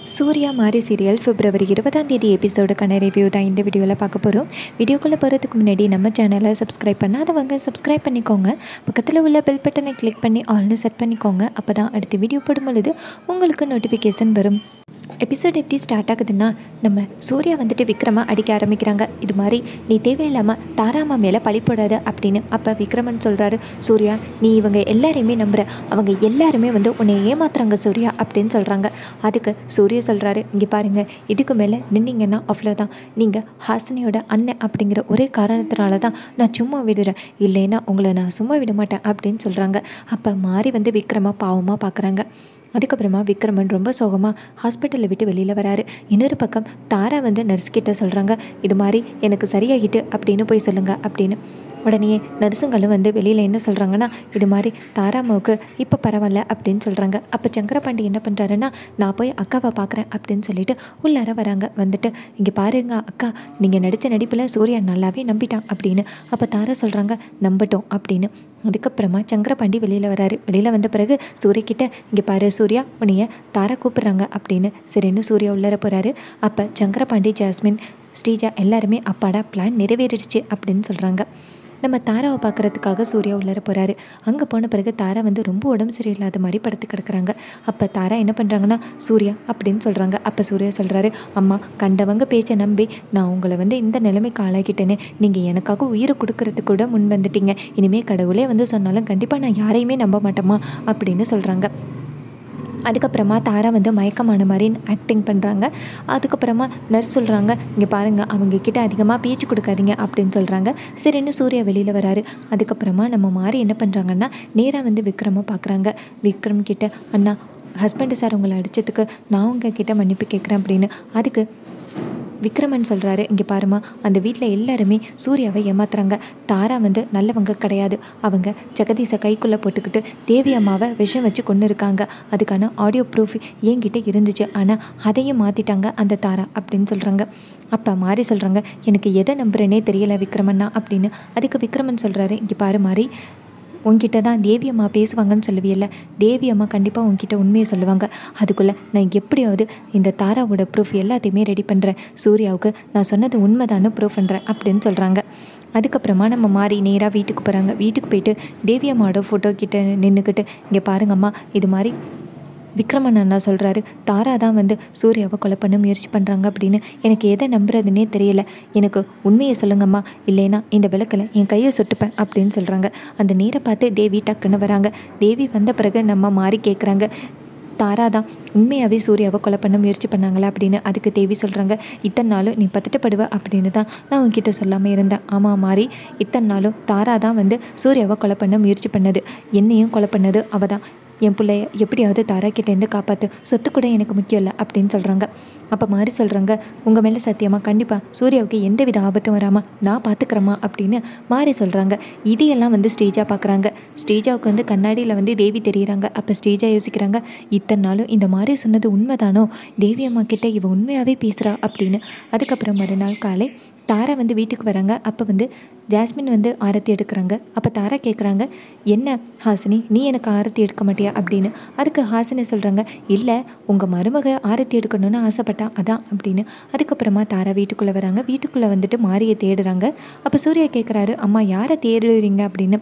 சூர்யா மாரி சீரியல் பிப்ரவரி இருபதாம் தேதி எபிசோடுக்கான ரிவ்யூ தான் இந்த வீடியோவில் பார்க்க போகிறோம் வீடியோக்குள்ளே போகிறதுக்கு முன்னாடி நம்ம சேனலை சப்ஸ்கிரைப் பண்ணாதவங்க சப்ஸ்கிரைப் பண்ணிக்கோங்க பக்கத்தில் உள்ள பெல் பட்டனை கிளிக் பண்ணி ஆல்னு செட் பண்ணிக்கோங்க அப்போ தான் அடுத்த வீடியோ போடும் பொழுது உங்களுக்கு நோட்டிஃபிகேஷன் வரும் எபிசோட் எப்படி ஸ்டார்ட் ஆகுதுன்னா நம்ம சூர்யா வந்துட்டு விக்ரமை அடிக்க ஆரம்பிக்கிறாங்க இது மாதிரி நீ தேவையில்லாமல் தாராமா மேலே பழி போடாத அப்படின்னு அப்போ விக்ரமன் சொல்கிறாரு சூர்யா நீ இவங்க எல்லாரையுமே நம்புற அவங்க எல்லாருமே வந்து உன்னை ஏமாத்துறாங்க சூர்யா அப்படின்னு சொல்கிறாங்க அதுக்கு சூர்யா சொல்கிறாரு இங்கே பாருங்கள் இதுக்கு மேலே நின்னீங்கன்னா அவ்வளோதான் நீங்கள் ஹாசினியோட அண்ணன் அப்படிங்கிற ஒரே காரணத்தினால தான் நான் சும்மா விடுறேன் இல்லைன்னா உங்களை நான் சும்மா விட மாட்டேன் அப்படின்னு சொல்கிறாங்க அப்போ மாறி வந்து விக்ரமா பாவமாக பார்க்குறாங்க அதுக்கப்புறமா விக்ரமன் ரொம்ப சோகமாக ஹாஸ்பிட்டலை விட்டு வெளியில் வராரு இன்னொரு பக்கம் தாரா வந்து நர்ஸ் கிட்ட சொல்கிறாங்க இது மாதிரி எனக்கு சரியாகிட்டு அப்படின்னு போய் சொல்லுங்கள் அப்படின்னு உடனே நர்ஸுங்களும் வந்து வெளியில் என்ன சொல்கிறாங்கன்னா இது மாதிரி தாராமாவுக்கு இப்போ பரவாயில்ல அப்படின்னு சொல்கிறாங்க அப்போ சங்கரபாண்டி என்ன பண்ணுறாருன்னா நான் போய் அக்காவை பார்க்குறேன் அப்படின்னு சொல்லிட்டு உள்ளார வராங்க வந்துட்டு இங்கே பாருங்க அக்கா நீங்கள் நடித்த நடிப்பில் சூர்யா நல்லாவே நம்பிட்டான் அப்படின்னு அப்போ தாரா சொல்கிறாங்க நம்பட்டோம் அப்படின்னு அதுக்கப்புறமா சங்கரபாண்டி வெளியில் வராரு வெளியில் வந்த பிறகு சூர்யா கிட்ட இங்கே பாரு சூர்யா உன்னைய தாரா கூப்பிட்றாங்க அப்படின்னு சரின்னு சூர்யா உள்ளார போகிறாரு அப்போ சங்கரபாண்டி ஜாஸ்மின் ஸ்ரீஜா எல்லாருமே அப்பாடா பிளான் நிறைவேறிடுச்சு அப்படின்னு சொல்கிறாங்க நம்ம தாராவை பார்க்குறதுக்காக சூர்யா உள்ளார போகிறாரு அங்கே போன பிறகு தாரா வந்து ரொம்ப உடம்பு சரியில்லாத மாதிரி படுத்து கிடக்குறாங்க அப்போ தாரா என்ன பண்ணுறாங்கன்னா சூர்யா அப்படின்னு சொல்கிறாங்க அப்போ சூர்யா சொல்கிறாரு அம்மா கண்டவங்க பேச்சை நம்பி நான் உங்களை வந்து இந்த நிலைமைக்கு ஆளாக்கிட்டேனே நீங்கள் எனக்காக உயிரை கொடுக்கறதுக்கு கூட முன் வந்துட்டீங்க இனிமேல் கடவுளே வந்து சொன்னாலும் கண்டிப்பாக நான் யாரையுமே நம்ப மாட்டேம்மா அப்படின்னு சொல்கிறாங்க அதுக்கப்புறமா தாரா வந்து மயக்கமான மாதிரி ஆக்டிங் பண்ணுறாங்க அதுக்கப்புறமா நர்ஸ் சொல்கிறாங்க இங்கே பாருங்கள் அவங்கக்கிட்ட அதிகமாக பேச்சு கொடுக்காதீங்க அப்படின்னு சொல்கிறாங்க சரின்னு சூர்யா வெளியில் வராரு அதுக்கப்புறமா நம்ம மாறி என்ன பண்ணுறாங்கன்னா நேராக வந்து விக்ரமை பார்க்குறாங்க விக்ரம் கிட்ட அண்ணா ஹஸ்பண்டு சார் உங்களை அடித்ததுக்கு நான் உங்ககிட்ட மன்னிப்பு கேட்குறேன் அப்படின்னு அதுக்கு விக்ரமன் சொல்கிறாரு இங்கே பாருமா அந்த வீட்டில் எல்லாருமே சூர்யாவை ஏமாத்துறாங்க தாரா வந்து நல்லவங்க கிடையாது அவங்க ஜெகதீஷை கைக்குள்ளே போட்டுக்கிட்டு தேவி அம்மாவை விஷம் வச்சு கொண்டு இருக்காங்க அதுக்கான ஆடியோ ப்ரூஃப் என்கிட்ட இருந்துச்சு ஆனால் அதையும் மாற்றிட்டாங்க அந்த தாரா அப்படின்னு சொல்கிறாங்க அப்போ மாறி சொல்கிறாங்க எனக்கு எதை நம்புறேனே தெரியல விக்ரமண்ணா அப்படின்னு அதுக்கு விக்ரமன் சொல்கிறாரு இங்கே பாரு மாறி உன்கிட்ட தான் தேவி அம்மா பேசுவாங்கன்னு சொல்லுவியல்ல தேவி அம்மா கண்டிப்பாக உன்கிட்ட உண்மையை சொல்லுவாங்க அதுக்குள்ளே நான் எப்படியாவது இந்த தாராவோட ப்ரூஃப் எல்லாத்தையுமே ரெடி பண்ணுறேன் சூர்யாவுக்கு நான் சொன்னது உண்மைதானு ப்ரூஃப் பண்ணுறேன் அப்படின்னு சொல்கிறாங்க அதுக்கப்புறமா நம்ம மாறி நேராக வீட்டுக்கு போகிறாங்க வீட்டுக்கு போயிட்டு தேவி அம்மாவோட ஃபோட்டோ கிட்ட நின்றுக்கிட்டு இங்கே பாருங்கம்மா இது மாதிரி விக்ரமன் அண்ணா சொல்கிறாரு தாரா தான் வந்து சூர்யாவை கொலை பண்ண முயற்சி பண்ணுறாங்க அப்படின்னு எனக்கு எதை நம்புறதுனே தெரியல எனக்கு உண்மையை சொல்லுங்கம்மா இல்லைன்னா இந்த விளக்கில் என் கையை சுட்டுப்பேன் அப்படின்னு சொல்கிறாங்க அந்த நீரை பார்த்து தேவி டக்குன்னு வராங்க தேவி வந்த பிறகு நம்ம மாறி கேட்குறாங்க தாரா தான் உண்மையாகவே சூர்யாவை கொலை பண்ண முயற்சி பண்ணாங்களா அப்படின்னு அதுக்கு தேவி சொல்கிறாங்க இத்தனை நாளும் நீ பத்துட்டப்படுவ அப்படின்னு தான் நான் உன்கிட்ட சொல்லாமல் இருந்தேன் ஆமாம் மாறி இத்தனை நாளும் தாரா தான் வந்து சூர்யாவை கொலை பண்ண முயற்சி பண்ணது என்னையும் கொலை பண்ணது அவள் தான் என் பிள்ளைய எப்படியாவது தாரா கிட்டேருந்து காப்பாற்று சொத்து கூட எனக்கு முக்கியம் இல்லை அப்படின்னு சொல்கிறாங்க அப்போ மாதிரி சொல்கிறாங்க உங்கள் மேலே சத்தியமாக கண்டிப்பாக சூர்யாவுக்கு எந்த வித ஆபத்தும் வராமல் நான் பார்த்துக்கிறேம்மா அப்படின்னு மாறி சொல்கிறாங்க இதையெல்லாம் வந்து ஸ்டேஜாக பார்க்குறாங்க ஸ்டேஜாவுக்கு வந்து கண்ணாடியில் வந்து தேவி தெரியுறாங்க அப்போ ஸ்டேஜாக யோசிக்கிறாங்க இத்தனை நாளும் இந்த மாதிரி சொன்னது உண்மைதானோ தேவி அம்மா கிட்ட இவ உண்மையாகவே பேசுகிறா அப்படின்னு அதுக்கப்புறம் மறுநாள் காலை தாரா வந்து வீட்டுக்கு வராங்க அப்போ வந்து ஜாஸ்மின் வந்து ஆரத்தி எடுக்கிறாங்க அப்போ தாரா கேட்குறாங்க என்ன ஹாசினி நீ எனக்கு ஆரத்தி எடுக்க மாட்டியா அப்படின்னு அதுக்கு ஹாசினி சொல்கிறாங்க இல்லை உங்கள் மருமக ஆரத்தி எடுக்கணும்னு ஆசைப்பட்டா அதான் அப்படின்னு அதுக்கப்புறமா தாரா வீட்டுக்குள்ளே வராங்க வீட்டுக்குள்ளே வந்துட்டு மாரியை தேடுறாங்க அப்போ சூர்யா கேட்குறாரு அம்மா யாரை தேடுறீங்க அப்படின்னு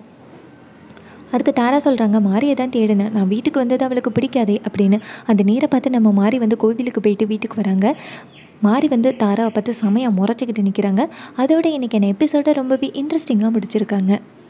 அதுக்கு தாரா சொல்கிறாங்க மாரியை தான் தேடினேன் நான் வீட்டுக்கு வந்தது அவளுக்கு பிடிக்காதே அப்படின்னு அந்த நீரை பார்த்து நம்ம மாறி வந்து கோவிலுக்கு போயிட்டு வீட்டுக்கு வராங்க மாறி வந்து தாராவை பார்த்து செமையாக முறைச்சிக்கிட்டு நிற்கிறாங்க அதோட இன்றைக்கி என் எபிசோடை ரொம்பவே இன்ட்ரெஸ்டிங்காக முடிச்சிருக்காங்க